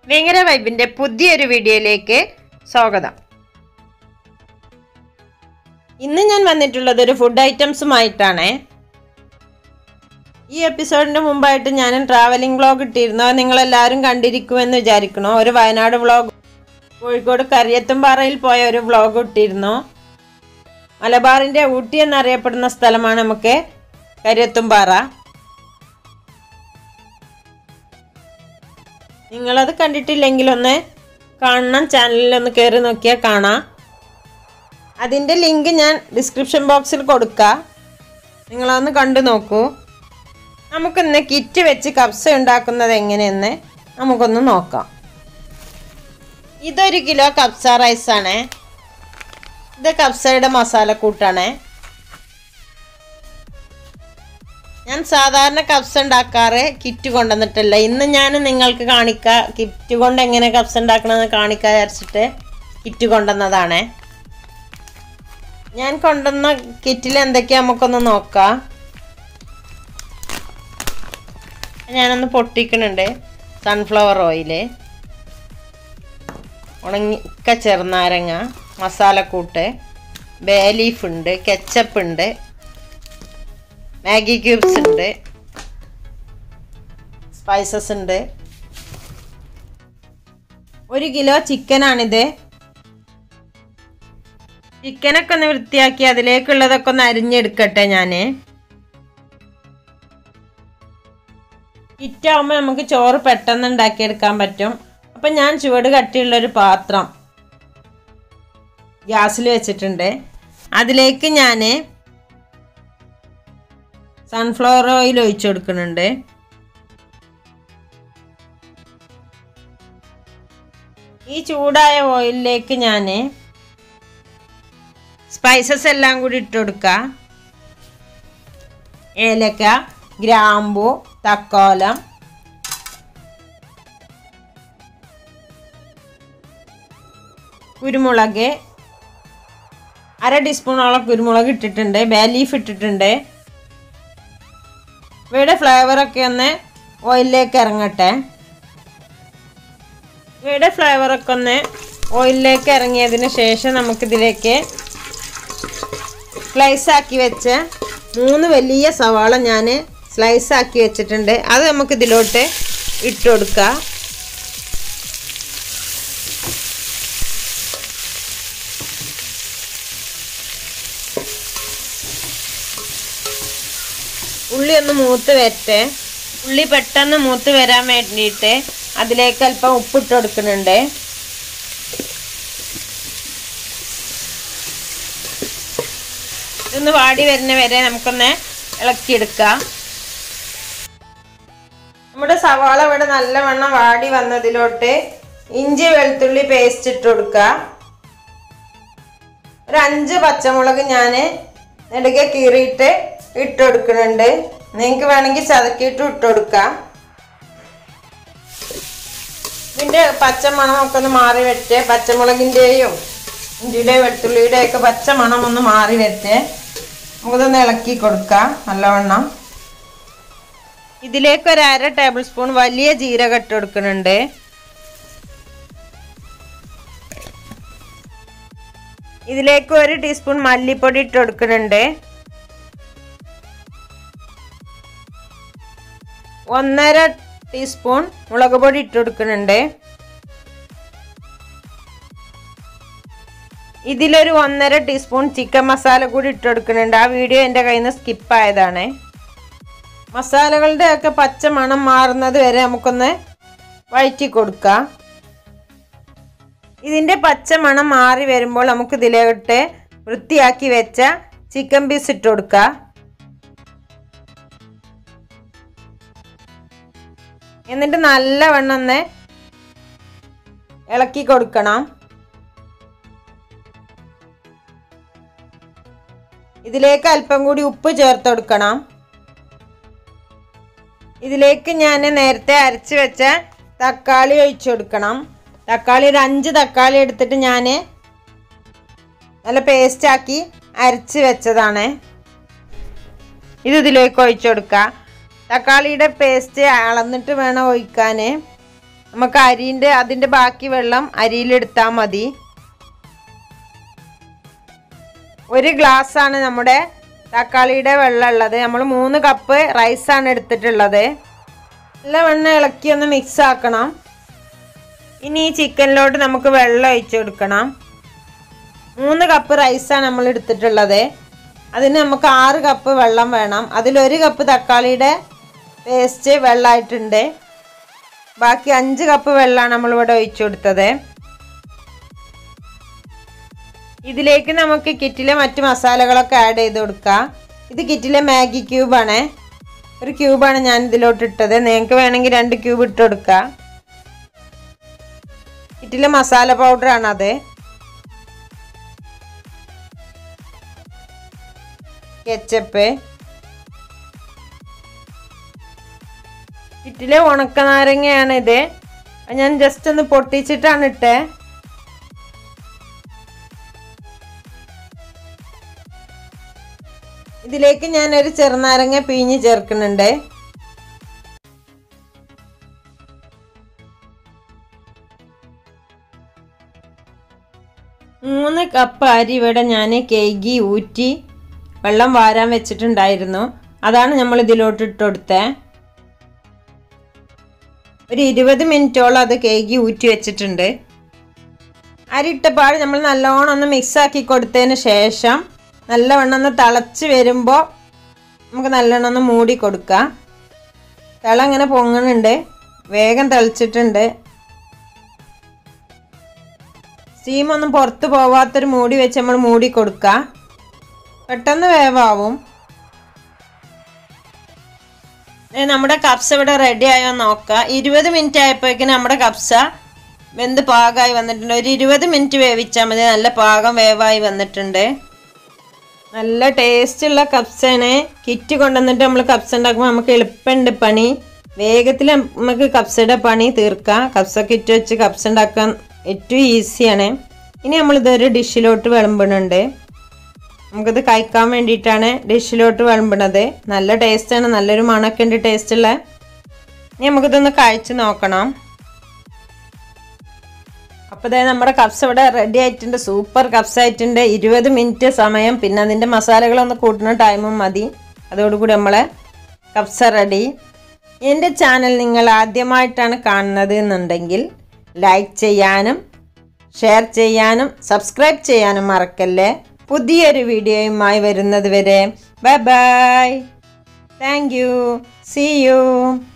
വേങ്ങര വൈബിന്റെ പുതിയൊരു വീഡിയോയിലേക്ക് സ്വാഗതം ഇന്ന് ഞാൻ വന്നിട്ടുള്ളത് ഒരു ഫുഡ് ഐറ്റംസുമായിട്ടാണ് ഈ എപ്പിസോഡിന്റെ മുമ്പായിട്ട് ഞാൻ ട്രാവലിംഗ് വ്ളോഗ് ഇട്ടിരുന്നു അത് നിങ്ങളെല്ലാവരും കണ്ടിരിക്കുമെന്ന് വിചാരിക്കണു ഒരു വയനാട് വ്ളോഗ് കോഴിക്കോട് കരിയത്തുംപാറയിൽ പോയ ഒരു വ്ളോഗ് ഇട്ടിരുന്നു മലബാറിന്റെ ഊട്ടി എന്നറിയപ്പെടുന്ന സ്ഥലമാണ് നമുക്ക് കരിയത്തുംപാറ നിങ്ങളത് കണ്ടിട്ടില്ലെങ്കിൽ ഒന്ന് കാണണം ചാനലിൽ ഒന്ന് കയറി നോക്കിയാൽ കാണാം അതിൻ്റെ ലിങ്ക് ഞാൻ ഡിസ്ക്രിപ്ഷൻ ബോക്സിൽ കൊടുക്കാം നിങ്ങളതൊന്ന് കണ്ടു നോക്കൂ നമുക്കിന്ന് കിറ്റ് വെച്ച് കപ്സ ഉണ്ടാക്കുന്നത് എങ്ങനെയെന്ന് നമുക്കൊന്ന് നോക്കാം ഇതൊരു കിലോ കപ്സ റൈസാണ് ഇത് കപ്സയുടെ മസാലക്കൂട്ടാണ് ഞാൻ സാധാരണ കപ്സ ഉണ്ടാക്കാറ് കിറ്റ് കൊണ്ടുവന്നിട്ടില്ല ഇന്ന് ഞാൻ നിങ്ങൾക്ക് കാണിക്കാം കിറ്റ് കൊണ്ട് എങ്ങനെ കപ്സ ഉണ്ടാക്കണമെന്ന് കാണിക്കാൻ വിചാരിച്ചിട്ട് കിറ്റ് കൊണ്ടുവന്നതാണ് ഞാൻ കൊണ്ടുവന്ന കിറ്റിൽ എന്തൊക്കെയാ നമുക്കൊന്ന് നോക്കാം ഞാനൊന്ന് പൊട്ടിക്കണുണ്ട് സൺഫ്ലവർ ഓയില് ഉണങ്ങിക്ക ചെറുനാരങ്ങ മസാലക്കൂട്ട് ബേ ലീഫ് ഉണ്ട് കെച്ചപ്പ് ഉണ്ട് മാഗി ക്യൂബ്സ് ഉണ്ട് സ്പൈസസ് ഉണ്ട് ഒരു കിലോ ചിക്കനാണിത് ചിക്കനൊക്കെ ഒന്ന് വൃത്തിയാക്കി അതിലേക്കുള്ളതൊക്കെ ഒന്ന് അരിഞ്ഞെടുക്കട്ടെ ഞാൻ കിറ്റാവുമ്പോൾ നമുക്ക് ചോറ് പെട്ടെന്ന് ഉണ്ടാക്കിയെടുക്കാൻ പറ്റും അപ്പം ഞാൻ ചുവട് കട്ടിയുള്ളൊരു പാത്രം ഗ്യാസിൽ വെച്ചിട്ടുണ്ട് അതിലേക്ക് ഞാൻ സൺഫ്ലവർ ഓയിൽ ഒഴിച്ചു കൊടുക്കുന്നുണ്ട് ഈ ചൂടായ ഓയിലിലേക്ക് ഞാൻ സ്പൈസസ് എല്ലാം കൂടി ഇട്ട് കൊടുക്കുക ഏലക്ക ഗ്രാമ്പു തക്കോലം കുരുമുളക് അര ടീസ്പൂണോളം കുരുമുളക് ഇട്ടിട്ടുണ്ട് ബേ ലീഫ് ഇട്ടിട്ടുണ്ട് ഇവയുടെ ഫ്ലേവറൊക്കെ ഒന്ന് ഓയിലിലേക്ക് ഇറങ്ങട്ടെ ഇവയുടെ ഫ്ലേവറൊക്കെ ഒന്ന് ഓയിലിലേക്ക് ഇറങ്ങിയതിന് ശേഷം നമുക്കിതിലേക്ക് സ്ലൈസ് ആക്കി വെച്ച മൂന്ന് വലിയ സവാള ഞാൻ സ്ലൈസ് ആക്കി വെച്ചിട്ടുണ്ട് അത് നമുക്ക് ഇതിലോട്ട് ഇട്ട് കൊടുക്കാം ഉള്ളി ഒന്ന് മൂത്ത് വരട്ടെ ഉള്ളി പെട്ടെന്ന് മൂത്ത് വരാൻ വേണ്ടിയിട്ട് അതിലേക്ക് അല്പം ഉപ്പിട്ട് കൊടുക്കുന്നുണ്ട് ഇതൊന്ന് വാടി വരുന്ന വരെ നമുക്കൊന്ന് ഇളക്കിയെടുക്കാം നമ്മുടെ സവാള ഇവിടെ നല്ലവണ്ണം വാടി വന്നതിലോട്ട് ഇഞ്ചി വെളുത്തുള്ളി പേസ്റ്റ് ഇട്ട് കൊടുക്കുക ഒരു അഞ്ച് പച്ചമുളക് ഞാൻ നെടുകെ കീറിയിട്ട് ഇട്ട് കൊടുക്കുന്നുണ്ട് നിങ്ങൾക്ക് വേണമെങ്കിൽ ചതക്കിയിട്ട് ഇട്ട് കൊടുക്കാം ഇതിൻ്റെ പച്ചമണം ഒക്കെ ഒന്ന് മാറി വരട്ടെ പച്ചമുളകിൻ്റെയും ഇഞ്ചിയുടെയും വെളുത്തുള്ളിയുടെ ഒക്കെ പച്ചമണം ഒന്ന് മാറി വരട്ടെ നമുക്കിതൊന്ന് ഇളക്കി കൊടുക്കാം നല്ലവണ്ണം ഇതിലേക്ക് ഒരു അര ടേബിൾ സ്പൂൺ വലിയ ജീരകം ഇട്ട് കൊടുക്കുന്നുണ്ട് ഇതിലേക്ക് ഒരു ടീസ്പൂൺ മല്ലിപ്പൊടി ഇട്ട് കൊടുക്കുന്നുണ്ട് ഒന്നര ടീസ്പൂൺ മുളക് പൊടി ഇട്ട് കൊടുക്കുന്നുണ്ട് ഇതിലൊരു ഒന്നര ടീസ്പൂൺ ചിക്കൻ മസാല കൂടി ഇട്ട് കൊടുക്കുന്നുണ്ട് ആ വീഡിയോ എൻ്റെ കയ്യിൽ നിന്ന് സ്കിപ്പായതാണ് മസാലകളുടെ ഒക്കെ പച്ച മണം മാറുന്നത് വരെ നമുക്കൊന്ന് വഴറ്റി കൊടുക്കാം ഇതിൻ്റെ പച്ച മണം മാറി വരുമ്പോൾ നമുക്ക് ഇതിലോട്ട് വൃത്തിയാക്കി വെച്ച ചിക്കൻ പീസ് ഇട്ട് കൊടുക്കാം എന്നിട്ട് നല്ലവണ്ണം ഒന്ന് ഇളക്കി കൊടുക്കണം ഇതിലേക്ക് അല്പം കൂടി ഉപ്പ് ചേർത്ത് കൊടുക്കണം ഇതിലേക്ക് ഞാൻ നേരത്തെ അരച്ച് വെച്ച തക്കാളി ഒഴിച്ചു കൊടുക്കണം തക്കാളി ഒരു അഞ്ച് തക്കാളി എടുത്തിട്ട് ഞാൻ നല്ല പേസ്റ്റാക്കി അരച്ച് വെച്ചതാണ് ഇത് ഇതിലേക്ക് ഒഴിച്ചു കൊടുക്കുക തക്കാളിയുടെ പേസ്റ്റ് അളന്നിട്ട് വേണം ഒഴിക്കാൻ നമുക്ക് അരിൻ്റെ അതിൻ്റെ ബാക്കി വെള്ളം അരിയിലെടുത്താൽ മതി ഒരു ഗ്ലാസ് ആണ് നമ്മുടെ തക്കാളിയുടെ വെള്ളം ഉള്ളത് നമ്മൾ മൂന്ന് കപ്പ് റൈസാണ് എടുത്തിട്ടുള്ളത് നല്ല വെണ്ണ ഇളക്കി ഒന്ന് മിക്സ് ആക്കണം ഇനി ഈ ചിക്കനിലോട്ട് നമുക്ക് വെള്ളം ഒഴിച്ചു കൊടുക്കണം മൂന്ന് കപ്പ് റൈസാണ് നമ്മൾ എടുത്തിട്ടുള്ളത് അതിന് നമുക്ക് ആറ് കപ്പ് വെള്ളം വേണം അതിലൊരു കപ്പ് തക്കാളിയുടെ പേസ്റ്റ് വെള്ളമായിട്ടുണ്ട് ബാക്കി അഞ്ച് കപ്പ് വെള്ളമാണ് നമ്മളിവിടെ ഒഴിച്ചു കൊടുത്തത് ഇതിലേക്ക് നമുക്ക് കിറ്റിലെ മറ്റ് മസാലകളൊക്കെ ആഡ് ചെയ്ത് കൊടുക്കാം ഇത് കിറ്റിലെ മാഗി ക്യൂബാണ് ഒരു ക്യൂബാണ് ഞാൻ ഇതിലോട്ട് ഇട്ടത് നിങ്ങൾക്ക് വേണമെങ്കിൽ രണ്ട് ക്യൂബ് ഇട്ട് കൊടുക്കാം കിറ്റിലെ മസാല പൗഡറാണ് അത് കെച്ചപ്പ് കിറ്റിലെ ഉണക്കനാരങ്ങയാണ് ഇത് അത് ഞാൻ ജസ്റ്റ് ഒന്ന് പൊട്ടിച്ചിട്ടാണ് ഇട്ടേ ഇതിലേക്ക് ഞാൻ ഒരു ചെറുനാരങ്ങ പിഴിഞ്ഞ് ചേർക്കുന്നുണ്ട് മൂന്ന് കപ്പ് അരി ഇവിടെ ഞാൻ കേകി ഊറ്റി വെള്ളം വാരാൻ വെച്ചിട്ടുണ്ടായിരുന്നു അതാണ് നമ്മൾ ഇതിലോട്ട് ഇട്ട് കൊടുത്തത് ഒരു ഇരുപത് മിനിറ്റോളം അത് കേകി ഊറ്റി വെച്ചിട്ടുണ്ട് അരി ഇട്ടപ്പാട് നമ്മൾ നല്ലോണം ഒന്ന് മിക്സ് ആക്കി കൊടുത്തതിന് ശേഷം നല്ലവണ്ണം ഒന്ന് തിളച്ച് വരുമ്പോൾ നമുക്ക് നല്ലോണം ഒന്ന് മൂടി കൊടുക്കാം തിള ഇങ്ങനെ പൊങ്ങുന്നുണ്ട് വേഗം തിളച്ചിട്ടുണ്ട് സ്റ്റീം ഒന്നും പുറത്ത് പോവാത്തൊരു മൂടി വെച്ച് നമ്മൾ മൂടി കൊടുക്കുക പെട്ടെന്ന് വേവാവും ഏ, നമ്മുടെ കപ്സ ഇവിടെ റെഡി ആയോ നോക്കുക ഇരുപത് മിനിറ്റ് ആയപ്പോഴേക്കും നമ്മുടെ കപ്സ വെന്ത് പാകമായി വന്നിട്ടുണ്ട് ഒരു ഇരുപത് മിനിറ്റ് വേവിച്ചാൽ മതി നല്ല പാകം വേവായി വന്നിട്ടുണ്ട് നല്ല ടേസ്റ്റുള്ള കപ്സാണ് കിറ്റ് കൊണ്ടുവന്നിട്ട് നമ്മൾ കപ്സ ഉണ്ടാക്കുമ്പോൾ നമുക്ക് എളുപ്പമുണ്ട് പണി വേഗത്തിൽ നമുക്ക് കപ്സയുടെ പണി തീർക്കാം കപ്സ കിറ്റ് വെച്ച് കപ്സ ഉണ്ടാക്കാൻ ഏറ്റവും ഈസിയാണ് ഇനി നമ്മളിതൊരു ഡിഷിലോട്ട് വിളമ്പുന്നുണ്ട് നമുക്കിത് കഴിക്കാൻ വേണ്ടിയിട്ടാണ് ഡിഷിലോട്ട് വിളമ്പണത് നല്ല ടേസ്റ്റാണ് നല്ലൊരു മണമൊക്കെ ഉണ്ട് ടേസ്റ്റുള്ള ഇനി നമുക്കിതൊന്ന് കഴിച്ച് നോക്കണം അപ്പോൾ ഇതേ നമ്മുടെ കപ്സ് ഇവിടെ റെഡി ആയിട്ടുണ്ട് സൂപ്പർ കപ്സ് ആയിട്ടുണ്ട് ഇരുപത് മിനിറ്റ് സമയം പിന്നെ അതിൻ്റെ മസാലകളൊന്ന് കൂട്ടുന്ന ടൈമും മതി അതോടുകൂടി നമ്മളെ കപ്സ റെഡി എൻ്റെ ചാനൽ നിങ്ങൾ ആദ്യമായിട്ടാണ് കാണുന്നത് എന്നുണ്ടെങ്കിൽ ലൈക്ക് ചെയ്യാനും ഷെയർ ചെയ്യാനും സബ്സ്ക്രൈബ് ചെയ്യാനും മറക്കല്ലേ പുതിയൊരു വീഡിയോയുമായി വരുന്നത് വരെ bye bye thank you see U